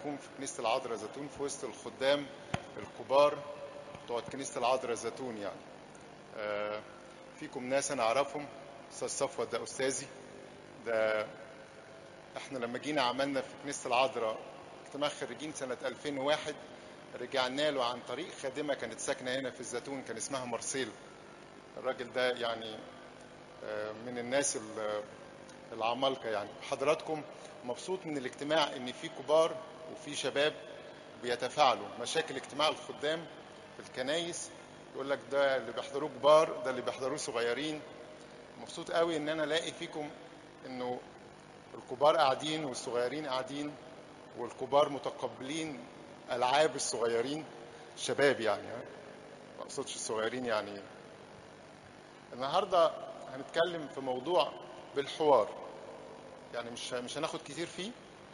اكون في كنيسه العذراء زيتون في وسط الخدام الكبار بتوع كنيسه العذراء زيتون يعني آه، فيكم ناس انا اعرفهم استاذ صفوت ده استاذي ده احنا لما جينا عملنا في كنيسه العذراء اجتماع خريجين سنه 2001 رجعنا له عن طريق خادمه كانت ساكنه هنا في الزيتون كان اسمها مارسيل الراجل ده يعني آه، من الناس ال- العمالقه يعني حضراتكم مبسوط من الاجتماع ان في كبار وفي شباب بيتفاعلوا مشاكل اجتماع الخدام في الكنايس يقول لك ده اللي بيحضروه كبار ده اللي بيحضروه صغيرين مبسوط قوي ان انا الاقي فيكم انه الكبار قاعدين والصغيرين قاعدين والكبار متقبلين العاب الصغيرين شباب يعني ها ما اقصدش الصغيرين يعني النهارده هنتكلم في موضوع بالحوار يعني مش مش هناخد كتير فيه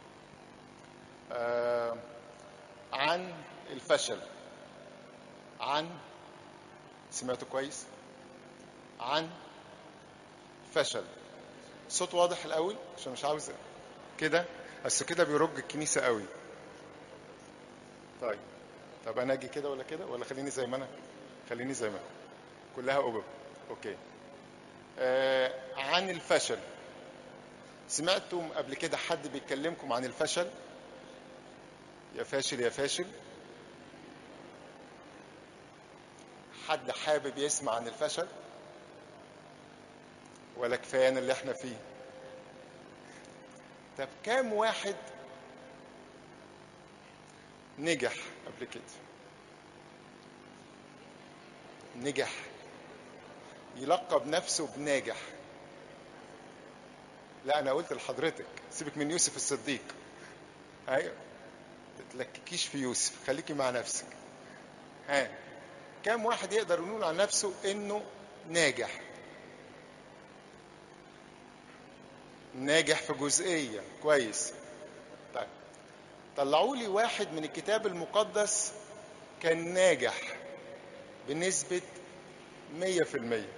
آه عن الفشل عن سمعتوا كويس عن فشل صوت واضح الاول عشان مش عاوز كده بس كده بيرج الكنيسه قوي طيب طب انا اجي كده ولا كده ولا خليني زي ما انا خليني زي ما انا كلها اوبب اوكي آه عن الفشل سمعتم قبل كده حد بيكلمكم عن الفشل يا فاشل يا فاشل حد حابب يسمع عن الفشل ولا كفايانا اللي احنا فيه طب كام واحد نجح قبل كده نجح يلقب نفسه بناجح لا انا قلت لحضرتك سيبك من يوسف الصديق ايوه تتلككيش في يوسف خليكي مع نفسك ها كم واحد يقدر يقول عن نفسه انه ناجح ناجح في جزئية كويس طيب طلعوا لي واحد من الكتاب المقدس كان ناجح بنسبة مية في المية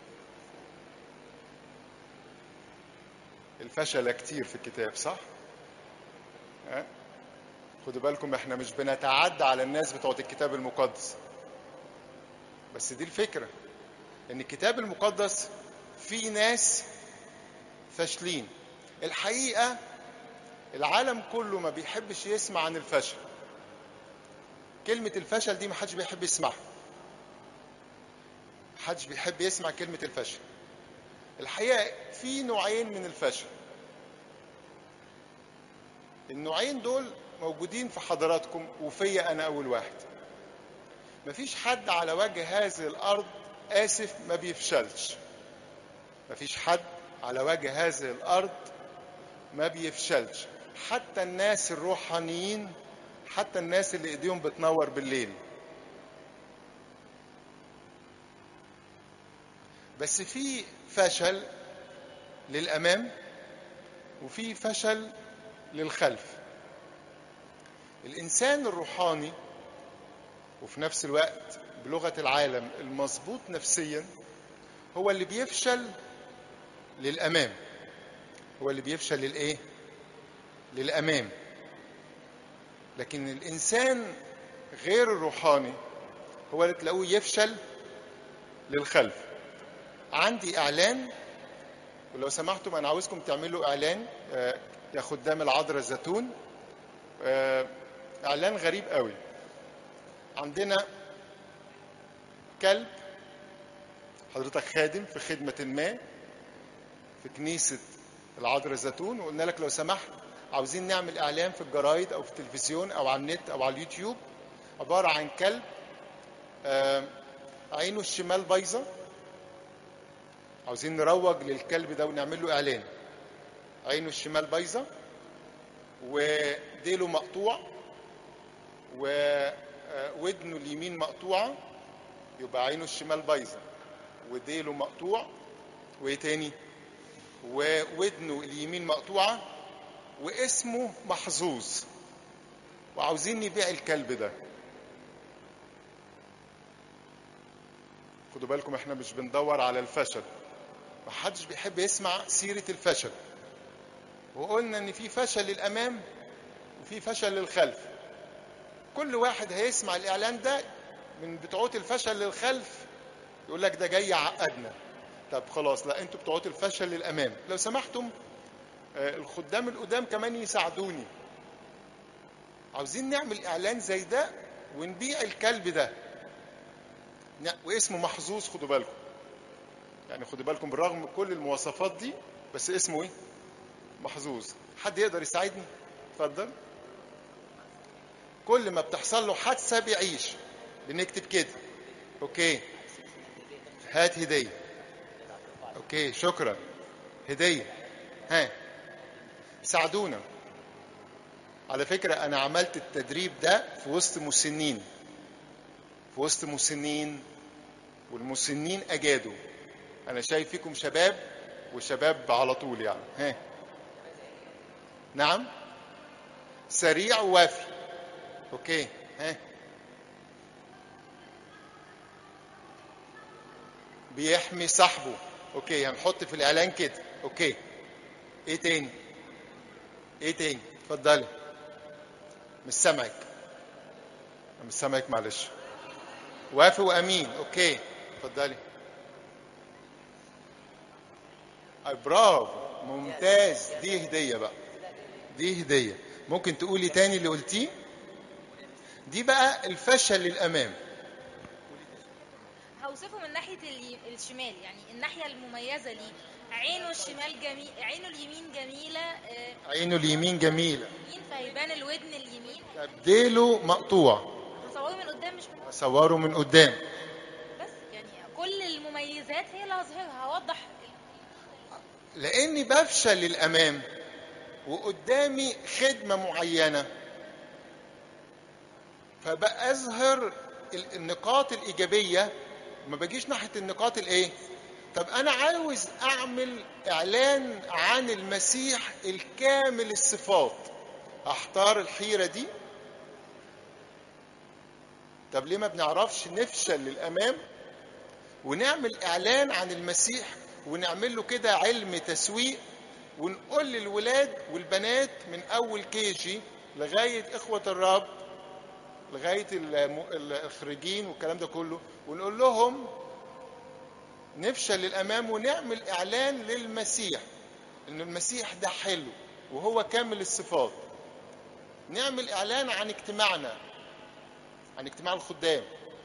الفشل كتير في الكتاب صح؟ ها؟ خدوا بالكم احنا مش بنتعدى على الناس بتوع الكتاب المقدس بس دي الفكرة ان الكتاب المقدس فيه ناس فاشلين الحقيقة العالم كله ما بيحبش يسمع عن الفشل كلمة الفشل دي ما حدش بيحب يسمعها حدش بيحب يسمع كلمة الفشل الحقيقة في نوعين من الفشل النوعين دول موجودين في حضراتكم وفيا أنا أول واحد مفيش حد على وجه هذه الأرض آسف ما بيفشلش مفيش حد على وجه هذه الأرض ما بيفشلش حتى الناس الروحانيين حتى الناس اللي ايديهم بتنور بالليل بس في فشل للامام وفي فشل للخلف الانسان الروحاني وفي نفس الوقت بلغه العالم المظبوط نفسيا هو اللي بيفشل للامام هو اللي بيفشل للايه للامام لكن الانسان غير الروحاني هو اللي تلاقوه يفشل للخلف عندي اعلان ولو سمحتم انا عاوزكم تعملوا اعلان آه، يا خدام العذراء الزيتون آه، اعلان غريب قوي عندنا كلب حضرتك خادم في خدمة ما في كنيسة العذراء الزيتون وقلنا لك لو سمحت عاوزين نعمل اعلان في الجرايد او في التلفزيون او على النت او على اليوتيوب عبارة عن كلب آه، عينه الشمال بايظة عاوزين نروج للكلب ده ونعمل له اعلان عينه الشمال بايظة وديله مقطوع وودنه اليمين مقطوعة يبقى عينه الشمال بايظة وديله مقطوع وايه تاني وودنه اليمين مقطوعة واسمه محظوظ وعاوزين نبيع الكلب ده خدوا بالكم احنا مش بندور على الفشل محدش بيحب يسمع سيرة الفشل وقلنا ان في فشل للامام وفي فشل للخلف كل واحد هيسمع الاعلان ده من بتوعات الفشل للخلف يقول لك ده جاي يعقدنا طب خلاص لا انتوا بتوعات الفشل للامام لو سمحتم آه، الخدام القدام كمان يساعدوني عاوزين نعمل اعلان زي ده ونبيع الكلب ده ن- واسمه محظوظ خدوا بالكم يعني خدوا بالكم بالرغم من كل المواصفات دي بس اسمه ايه محظوظ حد يقدر يساعدني اتفضل كل ما بتحصل له حادثه بيعيش بنكتب كده اوكي هات هديه اوكي شكرا هديه ها ساعدونا على فكرة أنا عملت التدريب ده في وسط مسنين في وسط مسنين والمسنين أجادوا أنا شايف فيكم شباب وشباب على طول يعني ها نعم سريع ووافي أوكي ها بيحمي صاحبه أوكي هنحط في الإعلان كده أوكي إيه تاني إيه تاني اتفضلي مش سامعك مش سامعك معلش وافي وامين اوكي اتفضلي أي برافو ممتاز دي هديه بقى دي هديه ممكن تقولي تاني اللي قلتيه دي بقى الفشل للامام هوصفه من ناحيه الي- الشمال يعني الناحيه المميزه ليه عينه الشمال جميل عينه اليمين جميله آه، عينه اليمين جميله يمين فيبان الودن اليمين ديله مقطوع تصوره من قدام مش من صوره من قدام بس يعني كل المميزات هي اللي هظهرها هوضح لاني بفشل للامام وقدامي خدمه معينه فبأظهر ال- النقاط الايجابيه ما بجيش ناحيه النقاط الايه طب انا عاوز اعمل اعلان عن المسيح الكامل الصفات احتار الحيره دي طب ليه ما بنعرفش نفشل للامام ونعمل اعلان عن المسيح ونعمل له كده علم تسويق ونقول للولاد والبنات من اول كيجي لغايه اخوه الرب لغايه الم- الخريجين والكلام ده كله ونقول لهم نفشل للامام ونعمل اعلان للمسيح ان المسيح ده حلو وهو كامل الصفات نعمل اعلان عن اجتماعنا عن اجتماع الخدام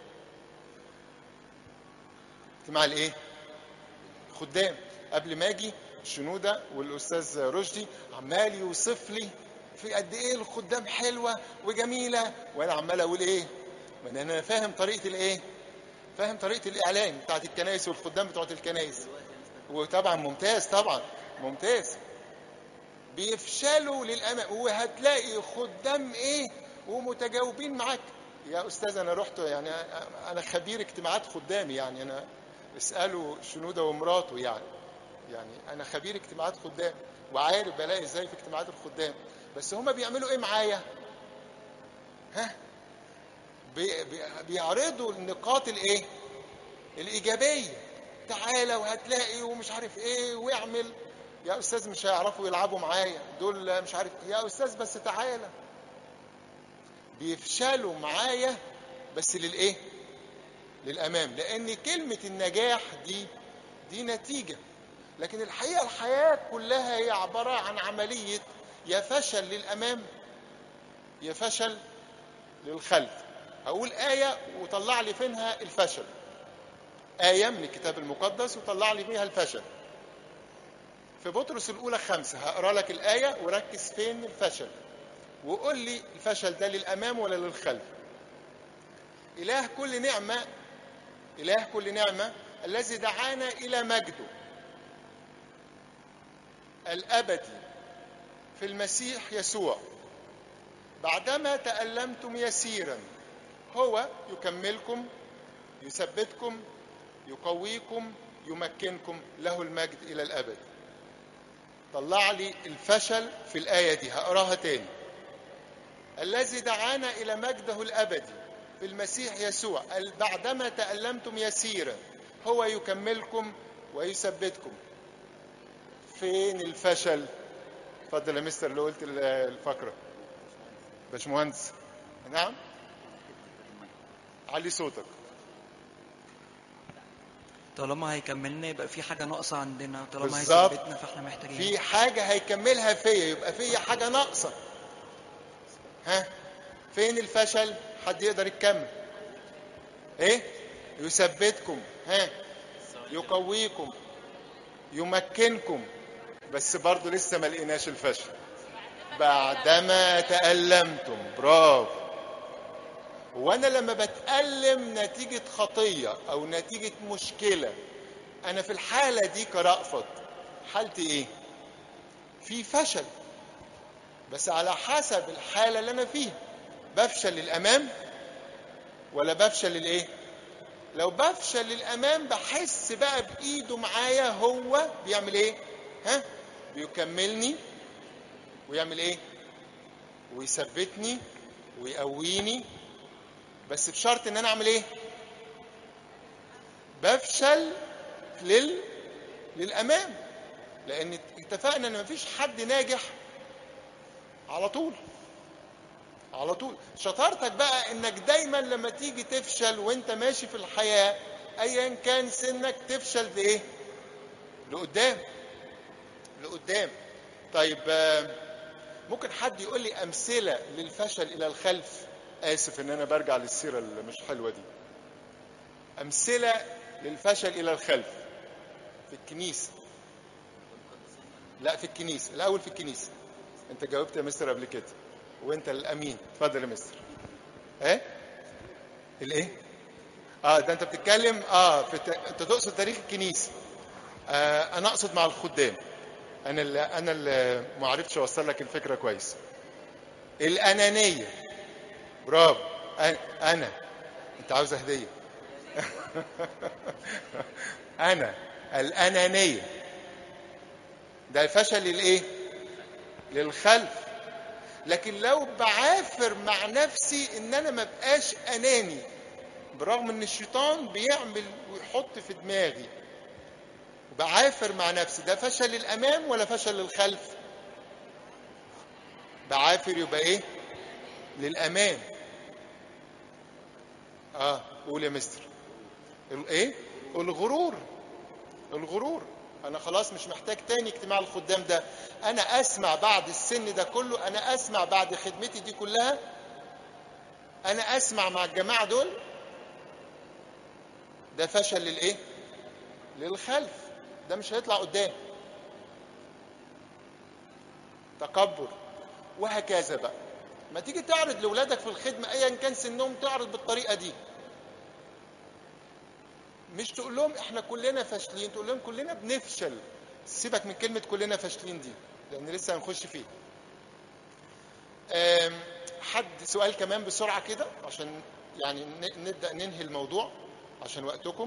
اجتماع الايه خدام قبل ما اجي شنوده والاستاذ رشدي عمال يوصف لي في قد ايه الخدام حلوه وجميله وانا عمال اقول ايه ما انا فاهم طريقه الايه فاهم طريقه الاعلان بتاعت الكنائس والخدام بتوعت الكنائس وطبعا ممتاز طبعا ممتاز بيفشلوا للامام وهتلاقي خدام ايه ومتجاوبين معاك يا استاذ انا رحت يعني انا خبير اجتماعات خدامي يعني انا اسالوا شنوده ومراته يعني يعني انا خبير اجتماعات خدام وعارف بلاقي ازاي في اجتماعات الخدام بس هما بيعملوا ايه معايا ها بي بي بيعرضوا النقاط الايه الايجابيه تعالى وهتلاقي ومش عارف ايه واعمل يا استاذ مش هيعرفوا يلعبوا معايا دول مش عارف يا استاذ بس تعالى بيفشلوا معايا بس للايه للامام لان كلمه النجاح دي دي نتيجه لكن الحقيقه الحياه كلها هي عباره عن عمليه يا فشل للامام يا فشل للخلف هقول ايه وطلع لي فينها الفشل ايه من الكتاب المقدس وطلع لي بيها الفشل في بطرس الاولى خمسة هقرا لك الايه وركز فين الفشل وقول لي الفشل ده للامام ولا للخلف اله كل نعمه اله كل نعمه الذي دعانا الى مجده الابدي في المسيح يسوع بعدما تألمتم يسيرا هو يكملكم يثبتكم يقويكم يمكنكم له المجد إلى الأبد طلع لي الفشل في الآية دي هقراها تاني الذي دعانا إلى مجده الأبدي في المسيح يسوع بعدما تألمتم يسيرا هو يكملكم ويثبتكم فين الفشل اتفضل يا مستر اللي قلت الفقره باشمهندس نعم علي صوتك طالما هيكملنا يبقى في حاجة ناقصة عندنا طالما بالظبط. هيثبتنا فاحنا محتاجين في حاجة هيكملها فيا يبقى فيا حاجة ناقصة ها فين الفشل حد يقدر يكمل ايه يثبتكم ها يقويكم يمكنكم بس برضو لسه ما لقيناش الفشل بعدما تألمتم برافو وانا لما بتألم نتيجة خطية او نتيجة مشكلة انا في الحالة دي كرأفت حالتي ايه في فشل بس على حسب الحالة اللي انا فيها بفشل للامام ولا بفشل للايه لو بفشل للامام بحس بقى بايده معايا هو بيعمل ايه ها بيكملني ويعمل ايه ويثبتني ويقويني بس بشرط ان انا اعمل ايه بفشل لل للامام لان اتفقنا ان مفيش حد ناجح على طول على طول شطارتك بقى انك دايما لما تيجي تفشل وانت ماشي في الحياة ايا كان سنك تفشل لايه لقدام لقدام طيب آه، ممكن حد يقول لي امثلة للفشل الى الخلف اسف ان انا برجع للسيرة اللي مش حلوة دي امثلة للفشل الى الخلف في الكنيسة لا في الكنيسة الاول في الكنيسة انت جاوبت يا مستر قبل كده وانت الامين اتفضل يا مستر ايه الايه اه ده انت بتتكلم اه في ت... انت تقصد تاريخ الكنيسه آه انا اقصد مع الخدام انا اللي انا اللي ما عرفتش اوصل لك الفكره كويس الانانيه برافو أنا- انا انت عاوز هديه انا الانانيه ده فشل للايه للخلف لكن لو بعافر مع نفسي ان انا ما بقاش اناني برغم ان الشيطان بيعمل ويحط في دماغي بعافر مع نفسي ده فشل للامام ولا فشل للخلف بعافر يبقى ايه للامام اه قول يا مستر ال- ايه الغرور الغرور انا خلاص مش محتاج تاني اجتماع الخدام ده انا اسمع بعد السن ده كله انا اسمع بعد خدمتي دي كلها انا اسمع مع الجماعه دول ده فشل للايه للخلف ده مش هيطلع قدام تكبر وهكذا بقى ما تيجي تعرض لاولادك في الخدمه ايا كان سنهم تعرض بالطريقه دي مش تقول لهم احنا كلنا فاشلين تقول لهم كلنا بنفشل سيبك من كلمة كلنا فاشلين دي لأن لسه هنخش فيه آم، حد سؤال كمان بسرعة كده عشان يعني ن- نبدأ ننهي الموضوع عشان وقتكم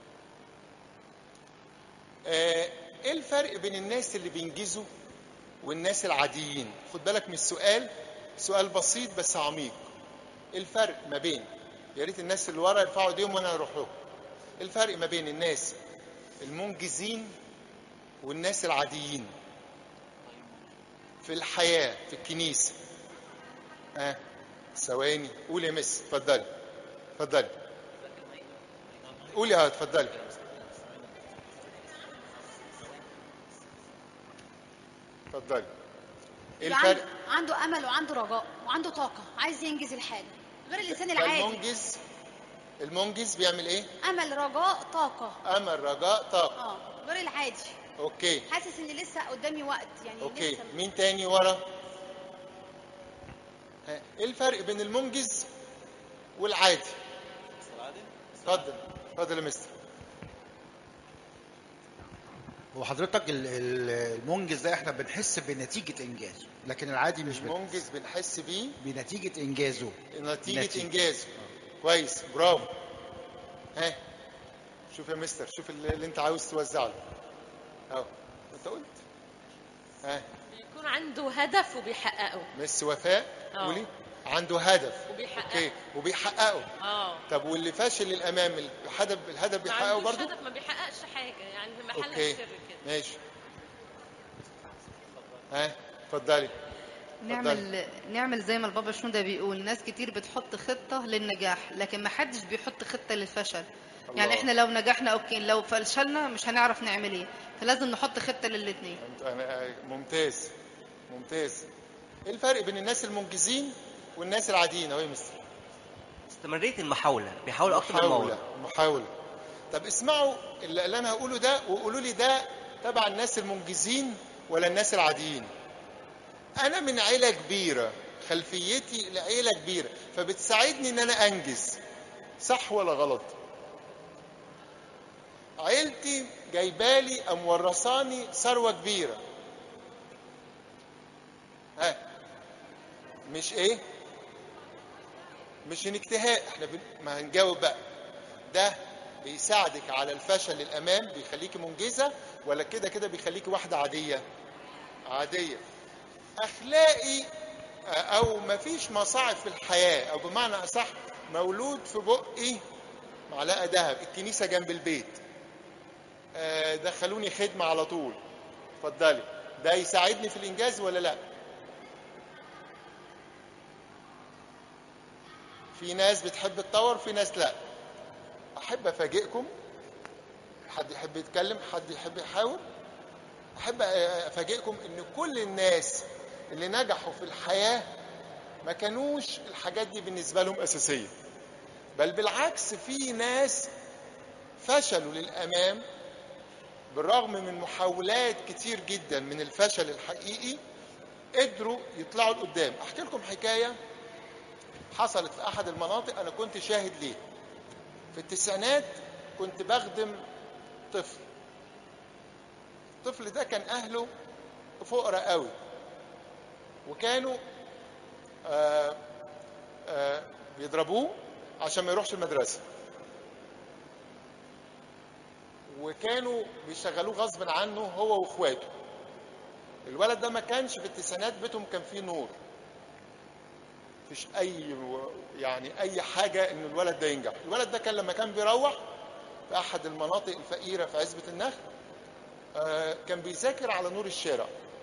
آه، ايه الفرق بين الناس اللي بينجزوا والناس العاديين خد بالك من السؤال سؤال بسيط بس عميق ايه الفرق ما بين يا ريت الناس اللي ورا يرفعوا ايديهم وانا هروح لهم إيه الفرق ما بين الناس المنجزين والناس العاديين في الحياة في الكنيسة اه ثواني قول يا مس اتفضلي اتفضلي قولي اه اتفضلي اتفضلي ايه يبقى عنده, الفرق عنده امل وعنده رجاء وعنده طاقه عايز ينجز الحاجه غير الانسان العادي المنجز المنجز بيعمل ايه امل رجاء طاقه امل رجاء طاقه اه غير العادي اوكي حاسس ان لسه قدامي وقت يعني اوكي لسه مين تاني ورا ها، ايه الفرق بين المنجز والعادي اتفضل اتفضل يا مستر هو حضرتك ال- ال- المنجز ده احنا بنحس بنتيجة انجازه لكن العادي مش بن- المنجز بنحس بيه بنتيجة انجازه نتيجة نتيجة. انجازه كويس برافو ها شوف يا مستر شوف اللي اللي انت عاوز توزعه له اهو انت قلت ها بيكون عنده هدف وبيحققه مس وفاء اه. قولي عنده هدف وبيحققه. اوكي وبيحققه اه طب واللي فاشل الامام الهدف الهدف ما بيحققه عندوش برضه هدف ما بيحققش حاجه يعني في محل اوكي السر كده ماشي ها اتفضلي نعمل نعمل زي ما البابا شنودة بيقول ناس كتير بتحط خطة للنجاح لكن ما حدش بيحط خطة للفشل الله. يعني احنا لو نجحنا اوكي لو فشلنا مش هنعرف نعمل ايه فلازم نحط خطة للاتنين أنا ممتاز ممتاز ايه الفرق بين الناس المنجزين والناس العاديين اهو يا مستر استمرارية المحاولة بيحاول أكتر من محاولة مرة محاولة طب اسمعوا اللي اللي انا هقوله ده وقولوا لي ده تبع الناس المنجزين ولا الناس العاديين انا من عيلة كبيرة خلفيتي لعيلة كبيرة فبتساعدني ان انا انجز صح ولا غلط عيلتي جايبالي ام ورثاني ثروة كبيرة ها مش ايه مش انتهاء احنا بن... ما هنجاوب بقى ده بيساعدك على الفشل للامام بيخليكي منجزه ولا كده كده بيخليكي واحده عاديه عاديه اخلاقي آه، او مفيش مصاعب في الحياه او بمعنى اصح مولود في بقي معلقه ذهب الكنيسه جنب البيت آه، دخلوني خدمه على طول اتفضلي ده يساعدني في الانجاز ولا لا في ناس بتحب تطور في ناس لا احب افاجئكم حد يحب يتكلم حد يحب يحاول احب افاجئكم ان كل الناس اللي نجحوا في الحياه ما كانوش الحاجات دي بالنسبه لهم اساسيه بل بالعكس في ناس فشلوا للامام بالرغم من محاولات كتير جدا من الفشل الحقيقي قدروا يطلعوا لقدام احكي لكم حكايه حصلت في احد المناطق انا كنت شاهد ليه في التسعينات كنت بخدم طفل الطفل ده كان اهله فقراء قوي وكانوا آآ آآ بيضربوه عشان ما يروحش المدرسه وكانوا بيشغلوه غصب عنه هو واخواته الولد ده ما كانش في التسعينات بيتهم كان فيه نور مفيش اي يعني اي حاجه ان الولد ده ينجح الولد ده كان لما كان بيروح في احد المناطق الفقيره في عزبه النخل آه، كان بيذاكر على نور الشارع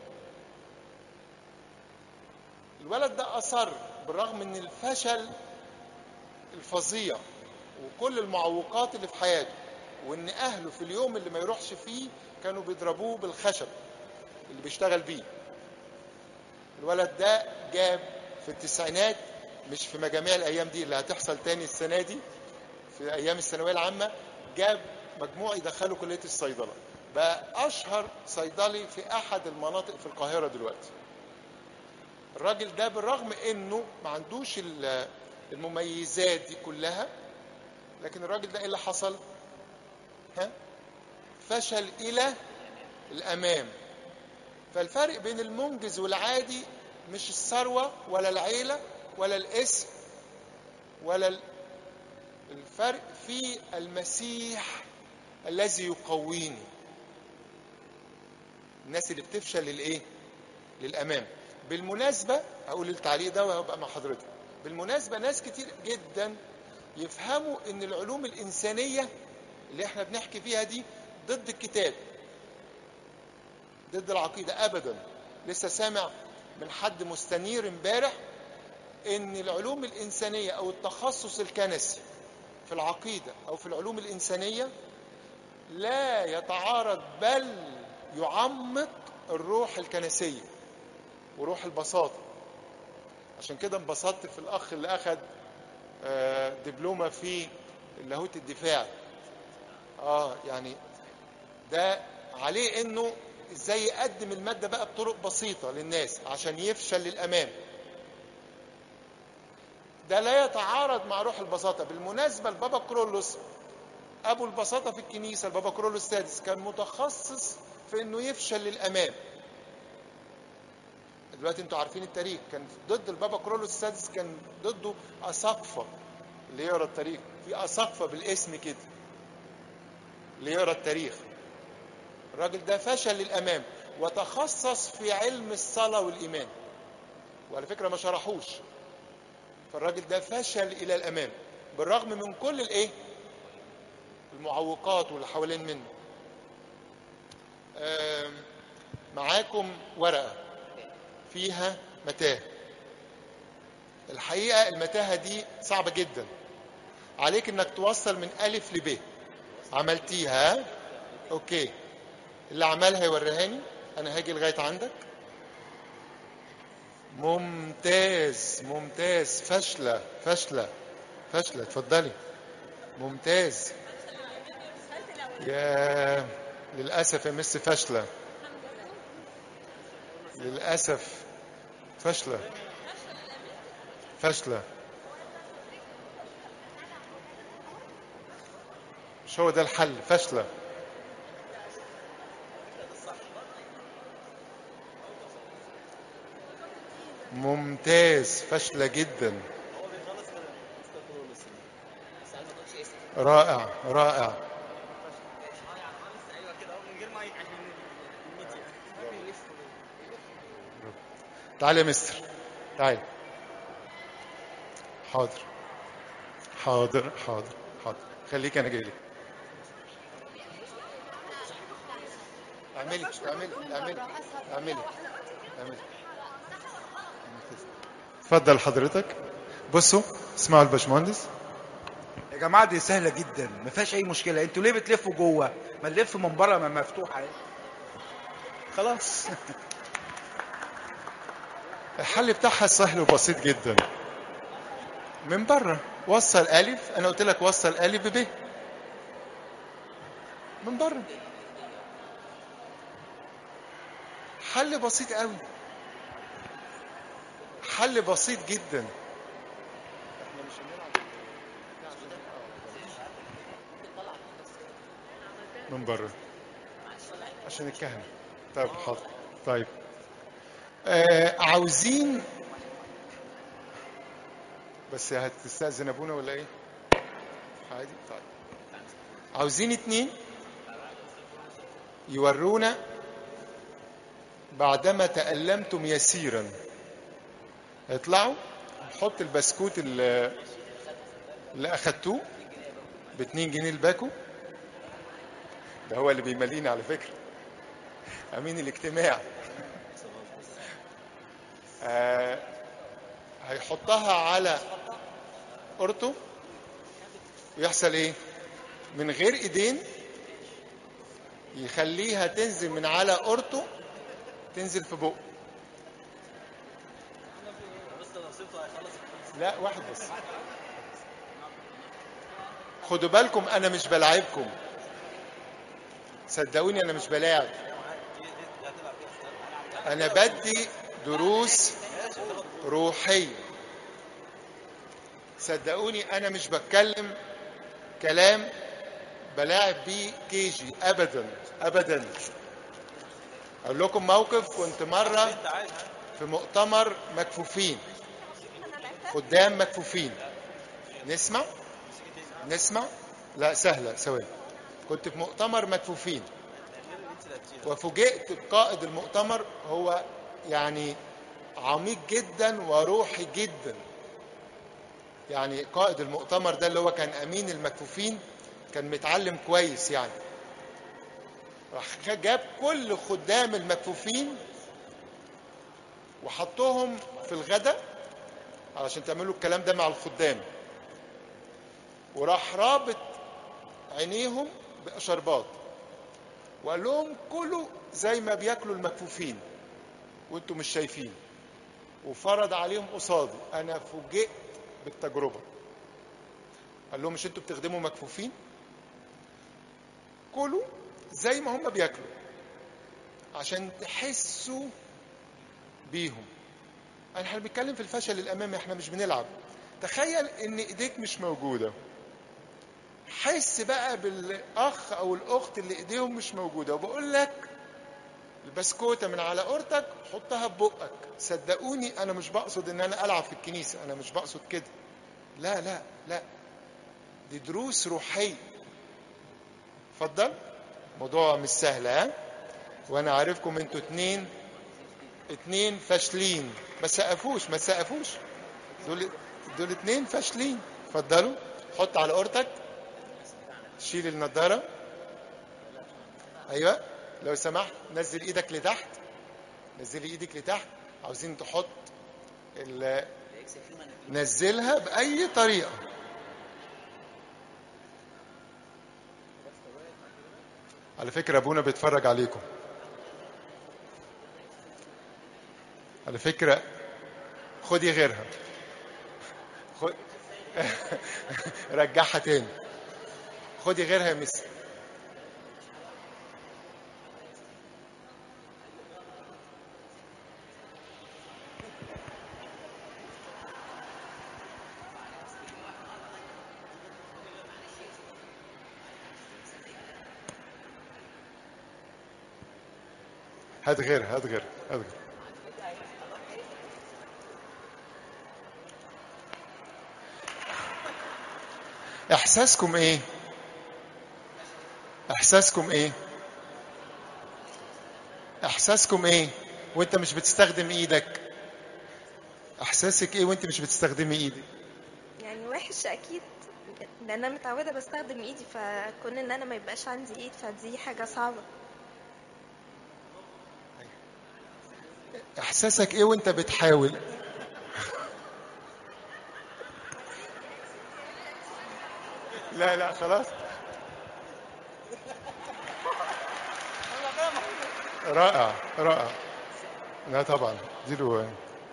الولد ده اصر بالرغم من الفشل الفظيع وكل المعوقات اللي في حياته وان اهله في اليوم اللي ما يروحش فيه كانوا بيضربوه بالخشب اللي بيشتغل بيه الولد ده جاب في التسعينات مش في مجاميع الايام دي اللي هتحصل تاني السنه دي في ايام الثانويه العامه جاب مجموع يدخله كليه الصيدله بقى اشهر صيدلي في احد المناطق في القاهره دلوقتي الراجل ده بالرغم انه ما عندوش ال- المميزات دي كلها لكن الراجل ده ايه اللي حصل ها فشل الى الامام فالفرق بين المنجز والعادي مش الثروه ولا العيله ولا الاسم ولا ال- الفرق في المسيح الذي يقويني الناس اللي بتفشل للايه للامام بالمناسبه هقول التعليق ده وهبقى مع حضرتك بالمناسبه ناس كتير جدا يفهموا ان العلوم الانسانيه اللي احنا بنحكي فيها دي ضد الكتاب ضد العقيده ابدا لسه سامع من حد مستنير امبارح ان العلوم الانسانيه او التخصص الكنسي في العقيده او في العلوم الانسانيه لا يتعارض بل يعمق الروح الكنسيه وروح البساطه عشان كده انبسطت في الاخ اللي اخذ آه، دبلومه في اللاهوت الدفاع اه يعني ده عليه انه ازاي يقدم الماده بقى بطرق بسيطه للناس عشان يفشل للامام ده لا يتعارض مع روح البساطه بالمناسبه البابا كرولوس ابو البساطه في الكنيسه البابا كرولوس السادس كان متخصص في انه يفشل للامام دلوقتي انتوا عارفين التاريخ كان ضد البابا كرولوس السادس كان ضده اساقفه اللي يقرا التاريخ في اساقفه بالاسم كده اللي يقرا التاريخ الراجل ده فشل للامام وتخصص في علم الصلاه والايمان وعلى فكره ما شرحوش فالراجل ده فشل الى الامام بالرغم من كل الايه المعوقات واللي حوالين منه آم، معاكم ورقه فيها متاهه الحقيقه المتاهه دي صعبه جدا عليك انك توصل من الف لب عملتيها ها؟ اوكي اللي عملها يوريهاني انا هاجي لغايه عندك ممتاز ممتاز فاشله فاشله فاشله اتفضلي ممتاز يا للاسف يا مس فاشله للاسف فاشله فاشله مش هو ده الحل فاشله ممتاز فاشله جدا رائع رائع تعال يا مستر تعال حاضر حاضر حاضر حاضر خليك انا جاي لك اعملي اعملي اعملي اعملي اعملي اتفضل حضرتك بصوا اسمعوا الباشمهندس يا جماعه دي سهله جدا ما فيهاش اي مشكله انتوا ليه بتلفوا جوه ما نلف من بره ما مفتوحه اهي خلاص الحل بتاعها سهل وبسيط جدا من بره وصل الف انا قلت لك وصل الف ب من بره حل بسيط قوي حل بسيط جدا من بره عشان الكهنة طيب حاضر طيب آه عاوزين بس هتستأذن ابونا ولا ايه؟ عادي طيب عاوزين اتنين يورونا بعدما تألمتم يسيرا اطلعوا نحط البسكوت اللي, اللي اخدتوه باتنين جنيه الباكو ده هو اللي بيمليني على فكرة امين الاجتماع آه هيحطها على قرطه ويحصل ايه من غير ايدين يخليها تنزل من على قرطه تنزل في بقه لا واحد بس خدوا بالكم انا مش بلاعبكم صدقوني انا مش بلاعب انا بدي دروس روحيه صدقوني انا مش بتكلم كلام بلاعب بيه كيجي ابدا ابدا اقول لكم موقف كنت مره في مؤتمر مكفوفين قدام مكفوفين نسمع نسمع لا سهله ثواني كنت في مؤتمر مكفوفين وفوجئت بقائد المؤتمر هو يعني عميق جدا وروحي جدا يعني قائد المؤتمر ده اللي هو كان امين المكفوفين كان متعلم كويس يعني راح جاب كل خدام المكفوفين وحطهم في الغداء علشان تعملوا الكلام ده مع الخدام وراح رابط عينيهم بشربات وقال لهم كلوا زي ما بياكلوا المكفوفين وانتم مش شايفين وفرض عليهم قصادي انا فوجئت بالتجربه قال لهم مش انتوا بتخدموا مكفوفين كلوا زي ما هم بياكلوا عشان تحسوا بيهم احنا بنتكلم في الفشل الامامي احنا مش بنلعب تخيل ان ايديك مش موجوده حس بقى بالاخ او الاخت اللي ايديهم مش موجوده وبقول لك البسكوته من على قرطك حطها ببقك صدقوني انا مش بقصد ان انا العب في الكنيسه انا مش بقصد كده لا لا لا دي دروس روحيه اتفضل موضوع مش سهل ها وانا عارفكم انتوا اتنين اتنين فاشلين ما سقفوش ما سقفوش دول دول اتنين فاشلين اتفضلوا حط على قرطك شيل النضاره ايوه لو سمحت نزل ايدك لتحت نزلي ايدك لتحت عاوزين تحط ال- نزلها باي طريقه على فكره ابونا بيتفرج عليكم على فكره خدي غيرها خد رجعها تاني خدي غيرها يا مس هات غيرها هات غيرها هات غيرها احساسكم ايه احساسكم ايه احساسكم ايه وانت مش بتستخدم ايدك احساسك ايه وانت مش بتستخدمي ايدك يعني وحش اكيد لان انا متعوده بستخدم ايدي فكون ان انا ما يبقاش عندي ايد فدي حاجه صعبه احساسك ايه وانت بتحاول لا لا خلاص رائع رائع لا طبعا دي له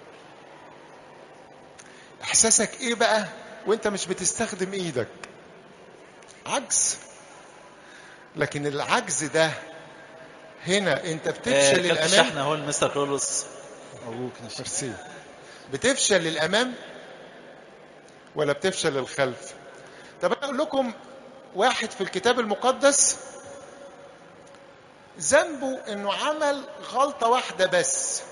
احساسك ايه بقى وانت مش بتستخدم ايدك عجز لكن العجز ده هنا انت بتفشل كابتن الامام الشحن اهو المستر كارلوس مبروك ميرسي بتفشل للامام ولا بتفشل للخلف طب انا اقول لكم واحد في الكتاب المقدس ذنبه انه عمل غلطه واحده بس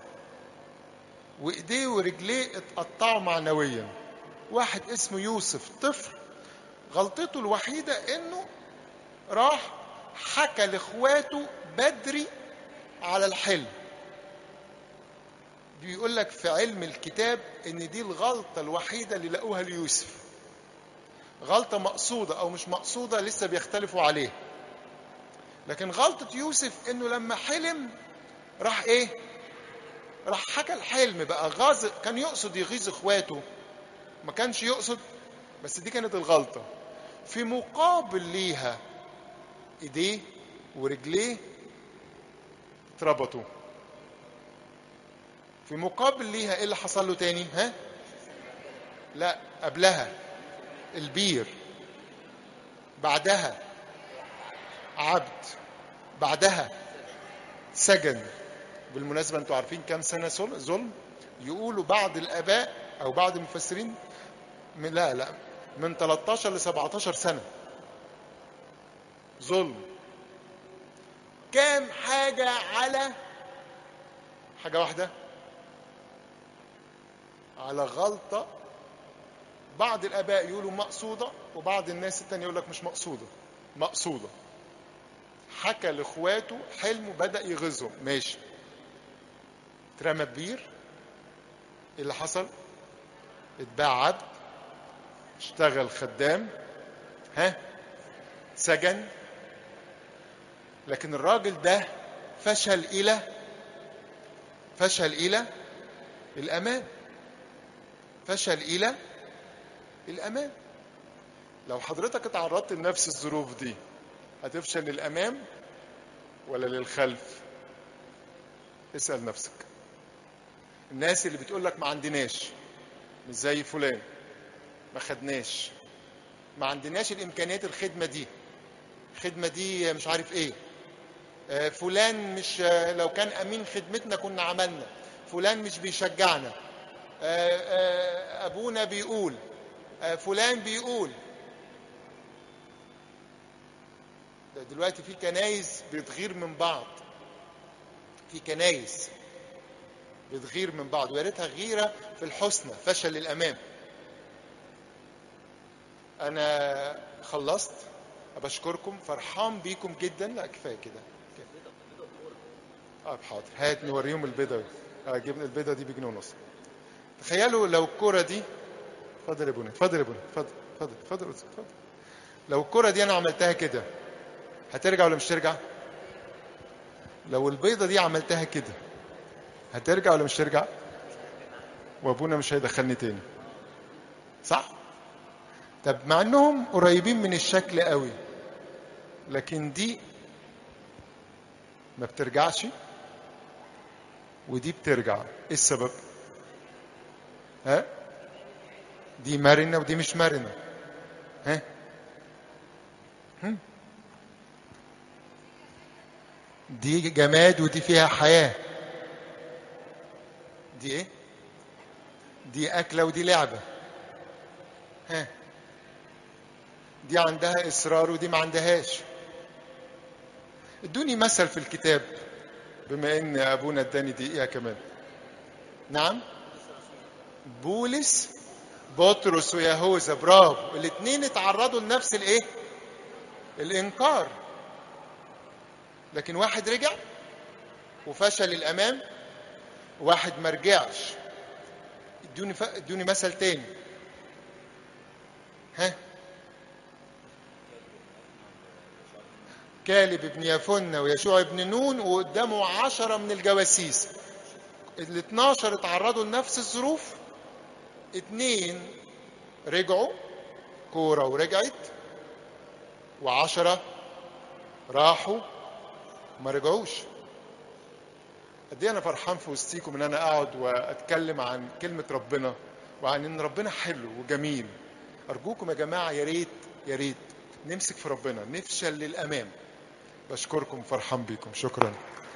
وايديه ورجليه اتقطعوا معنويا واحد اسمه يوسف طفل غلطته الوحيده انه راح حكى لاخواته بدري على الحلم بيقول لك في علم الكتاب ان دي الغلطه الوحيده اللي لقوها ليوسف غلطه مقصوده او مش مقصوده لسه بيختلفوا عليها لكن غلطه يوسف انه لما حلم راح ايه راح حكى الحلم بقى غاز كان يقصد يغيظ اخواته ما كانش يقصد بس دي كانت الغلطه في مقابل ليها ايديه ورجليه اتربطوا في مقابل ليها ايه اللي حصل له تاني ها لا قبلها البير بعدها عبد بعدها سجن بالمناسبة انتوا عارفين كام سنة سل- ظلم يقولوا بعض الآباء أو بعض المفسرين من لا لا من 13 ل 17 سنة ظلم كام حاجة على حاجة واحدة على غلطة بعض الآباء يقولوا مقصودة وبعض الناس التانية يقول لك مش مقصودة مقصودة حكى لاخواته حلمه بدأ يغيظهم ماشي اترمى ببير ايه اللي حصل اتباع عبد اشتغل خدام ها سجن لكن الراجل ده فشل الى فشل الى الامان فشل الى الامان لو حضرتك اتعرضت لنفس الظروف دي هتفشل للامام ولا للخلف اسال نفسك الناس اللي بتقول لك ما عندناش مش زي فلان ما خدناش ما عندناش الامكانيات الخدمه دي الخدمه دي مش عارف ايه آه، فلان مش آه، لو كان امين خدمتنا كنا عملنا فلان مش بيشجعنا آه، آه، ابونا بيقول آه، فلان بيقول ده دلوقتي في كنايس بتغير من بعض في كنايس بتغير من بعض ويا ريتها غيره في الحسنى فشل للامام انا خلصت بشكركم فرحان بيكم جدا لا كفايه كده كفاية. اه حاضر هات نوريهم البيضه اه جبنا البيضه دي بجنيه ونص تخيلوا لو الكرة دي اتفضل يا بني اتفضل يا بني اتفضل اتفضل اتفضل اتفضل لو الكرة دي انا عملتها كده هترجع ولا مش ترجع؟ لو البيضة دي عملتها كده هترجع ولا مش ترجع؟ وابونا مش هيدخلني تاني صح طب مع انهم قريبين من الشكل قوي لكن دي ما بترجعش ودي بترجع ايه السبب ها دي مرنة ودي مش مرنة ها هم؟ دي جماد ودي فيها حياة دي ايه دي أكلة ودي لعبة ها دي عندها إصرار ودي ما عندهاش ادوني مثل في الكتاب بما ان ابونا اداني دقيقه كمان نعم بولس بطرس ويهوذا برافو الاثنين اتعرضوا لنفس الايه الانكار لكن واحد رجع وفشل الامام واحد ما رجعش ادوني ف... ادوني مثل تاني ها كالب ابن يفنة ويشوع ابن نون وقدامه عشرة من الجواسيس ال 12 اتعرضوا لنفس الظروف اتنين رجعوا كورة ورجعت وعشرة راحوا ما رجعوش قد ايه انا فرحان في وسطيكم ان انا اقعد واتكلم عن كلمة ربنا وعن ان ربنا حلو وجميل ارجوكم يا جماعة يا ريت يا ريت نمسك في ربنا نفشل للامام بشكركم فرحان بيكم شكرا